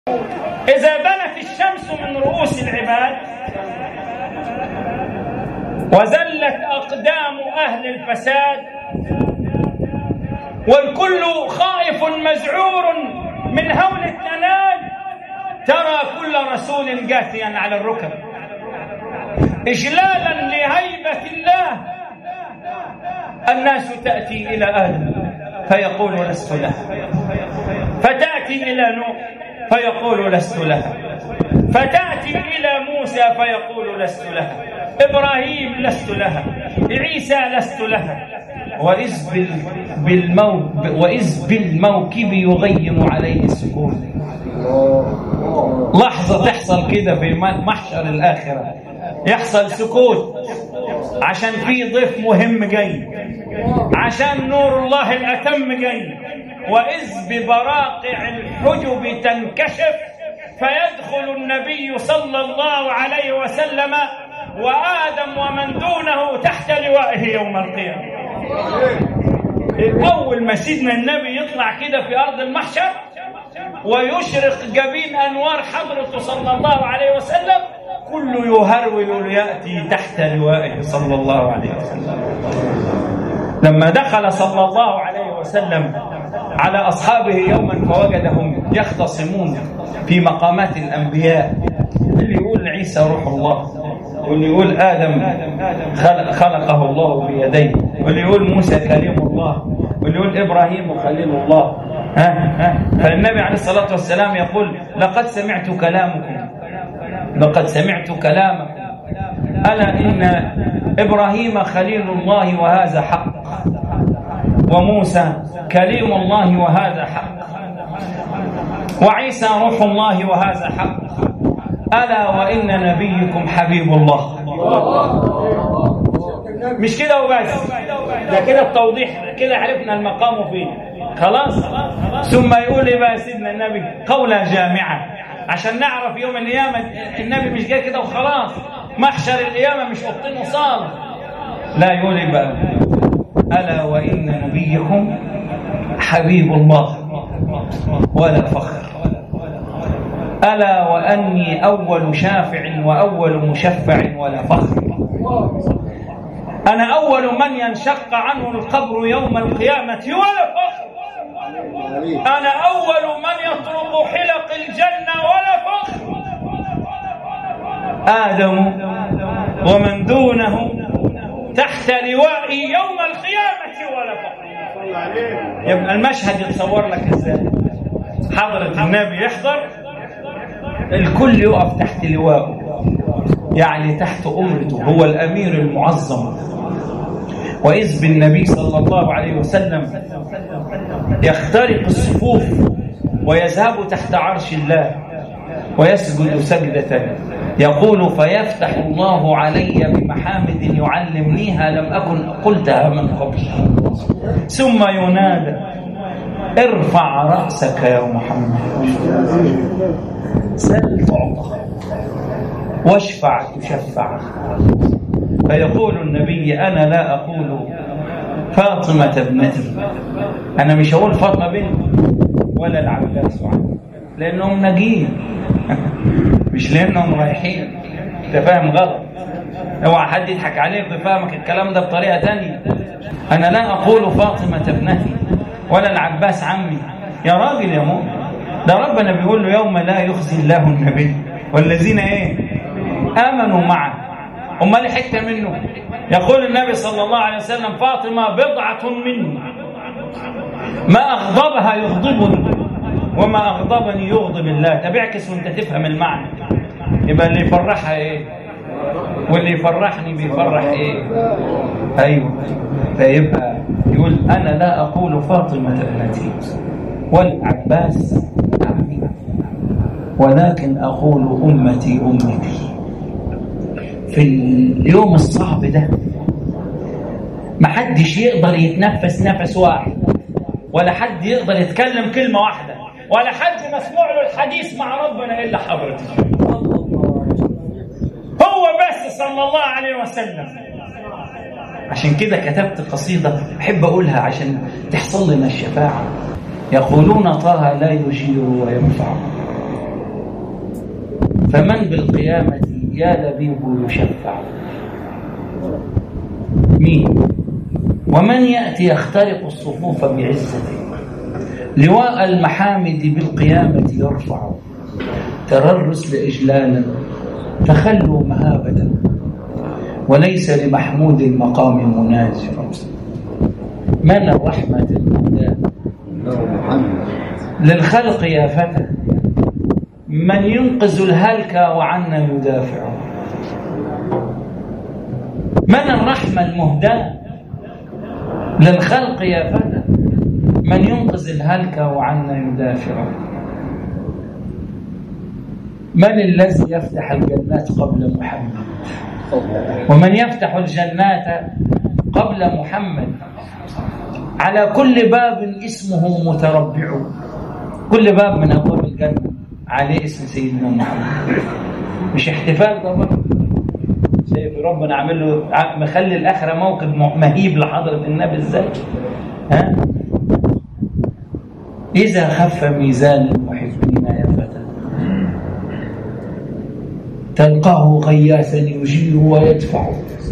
إذا بنت الشمس من رؤوس العباد وزلت أقدام أهل الفساد والكل خائف مزعور من هول التناد ترى كل رسول جاثيا على الركب إجلالا لهيبة الله الناس تأتي إلى آدم فيقول لست له فتأتي إلى نوح فيقول لست لها فتأتي إلى موسى فيقول لست لها إبراهيم لست لها عيسى لست لها وإذ بالمو... وإذ بالموكب يغيم عليه السكون لحظة تحصل كده في محشر الآخرة يحصل سكوت عشان في ضيف مهم جاي عشان نور الله الأتم جاي وإذ ببراقع الحجب تنكشف فيدخل النبي صلى الله عليه وسلم وآدم ومن دونه تحت لوائه يوم القيامة أول ما سيدنا النبي يطلع كده في أرض المحشر ويشرق جبين أنوار حضرته صلى الله عليه وسلم كل يهرول ليأتي تحت لوائه صلى الله عليه وسلم لما دخل صلى الله عليه وسلم على أصحابه يوما فوجدهم يختصمون في مقامات الأنبياء اللي يقول عيسى روح الله واللي يقول آدم خلق خلقه الله بيديه واللي يقول موسى كليم الله واللي يقول إبراهيم خليل الله ها ها فالنبي عليه الصلاة والسلام يقول لقد سمعت كلامكم لقد سمعت كلامكم ألا إن إبراهيم خليل الله وهذا حق وموسى كليم الله وهذا حق وعيسى روح الله وهذا حق ألا وإن نبيكم حبيب الله مش كده وبس ده كده التوضيح كده عرفنا المقام فين خلاص ثم يقول لي بقى سيدنا النبي قولا جامعة عشان نعرف يوم القيامة النبي مش جاي كده وخلاص محشر القيامة مش وقتين وصال لا يقول لي بقى ألا وإن نبيكم حبيب الله ولا فخر ألا وأني أول شافع وأول مشفع ولا فخر أنا أول من ينشق عنه القبر يوم القيامة ولا فخر أنا أول من يطرق حلق الجنة ولا فخر آدم ومن دونه تحت لوائي يوم القيامة ولا فخر يبقى المشهد يتصور لك ازاي حضرة النبي يحضر الكل يقف تحت لوائه يعني تحت أمرته هو الأمير المعظم وإذ بالنبي صلى الله عليه وسلم يخترق الصفوف ويذهب تحت عرش الله ويسجد سجدة يقول فيفتح الله علي بمحامد يعلمنيها لم أكن قلتها من قبل ثم ينادى ارفع رأسك يا محمد سل تعطى واشفع تشفع فيقول النبي أنا لا أقول فاطمة ابنتي أنا مش هقول فاطمة بنتي ولا العباس لأنهم ناجين مش لأنهم رايحين أنت فاهم غلط اوعى حد يضحك عليك ويفهمك الكلام ده بطريقة تانية أنا لا أقول فاطمة ابنتي ولا العباس عمي يا راجل يا مؤمن ده ربنا بيقول له يوم لا يخزي الله النبي والذين ايه امنوا معه امال حته منه يقول النبي صلى الله عليه وسلم فاطمه بضعه مني ما اغضبها يغضبني وما اغضبني يغضب الله طب اعكس وانت تفهم المعنى يبقى اللي يفرحها ايه واللي يفرحني بيفرح ايه ايوه فيبقى يقول انا لا اقول فاطمه ابنتي والعباس عمي ولكن أقول أمتي أمتي في اليوم الصعب ده محدش يقدر يتنفس نفس واحد ولا حد يقدر يتكلم كلمة واحدة ولا حد مسموع له الحديث مع ربنا إلا حضرتك هو بس صلى الله عليه وسلم عشان كده كتبت قصيدة أحب أقولها عشان تحصل لنا الشفاعة يقولون طه لا يجير وينفع فمن بالقيامة يا لبيب يشفع مين ومن يأتي يخترق الصفوف بعزته لواء المحامد بالقيامة يرفع ترى الرسل إجلالا فخلوا مهابة وليس لمحمود المقام منازع من الرحمة المهداة للخلق يا فتى من ينقذ الهلك وعنا يدافع من الرحمة المهداة للخلق يا فتى من ينقذ الهلك وعنا يدافع من الذي يفتح الجنات قبل محمد ومن يفتح الجنات قبل محمد على كل باب اسمه متربع كل باب من ابواب الجنه عليه اسم سيدنا محمد مش احتفال طبعا شايف ربنا عامل له مخلي الاخره موقف مهيب لحضره النبي ازاي ها اذا خف ميزان المحبين يا فتى تلقاه غياثا يجير ويدفع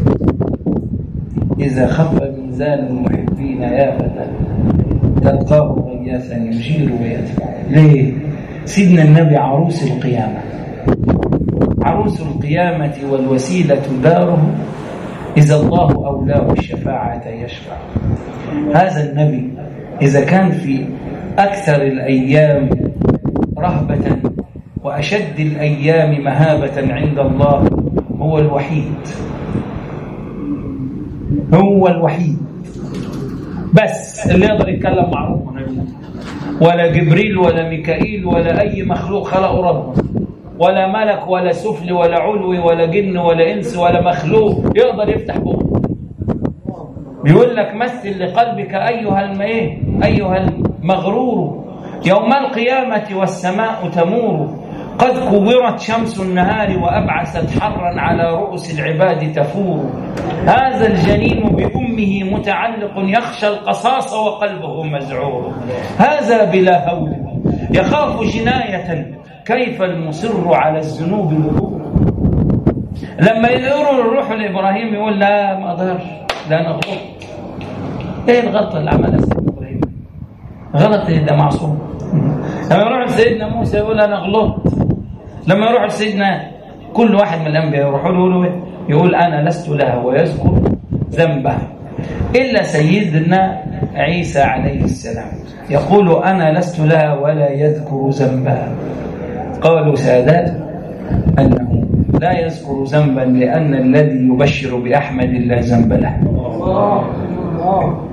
إذا خف ميزان المحبين يا فتى تلقاه غياثا يجير ويدفع ليه؟ سيدنا النبي عروس القيامة عروس القيامة والوسيلة داره إذا الله أولاه الشفاعة يشفع هذا النبي إذا كان في أكثر الأيام رهبة وأشد الأيام مهابة عند الله هو الوحيد هو الوحيد بس اللي يقدر يتكلم مع ربنا ولا جبريل ولا ميكائيل ولا أي مخلوق خلقه ربنا ولا ملك ولا سفل ولا علوي ولا جن ولا إنس ولا مخلوق يقدر يفتح بقه بيقول لك مثل لقلبك أيها الماء أيها المغرور يوم القيامة والسماء تمور قد كورت شمس النهار وأبعثت حرا على رؤوس العباد تفور هذا الجنين بأمه متعلق يخشى القصاص وقلبه مزعور هذا بلا هول يخاف جناية كيف المصر على الذنوب مرور لما يقولوا الروح لإبراهيم يقول لا ما أقدرش ده أنا غلط إيه الغلطة اللي عملها سيدنا إبراهيم غلط ده معصوم لما يروح لسيدنا موسى يقول أنا غلطت لما يروح لسيدنا كل واحد من الأنبياء يروحوا له يقولوا يقول أنا لست لها ويذكر ذنبه إلا سيدنا عيسى عليه السلام يقول أنا لست لها ولا يذكر ذنبها قالوا سادات أنه لا يذكر ذنبا لأن الذي يبشر بأحمد لا ذنب له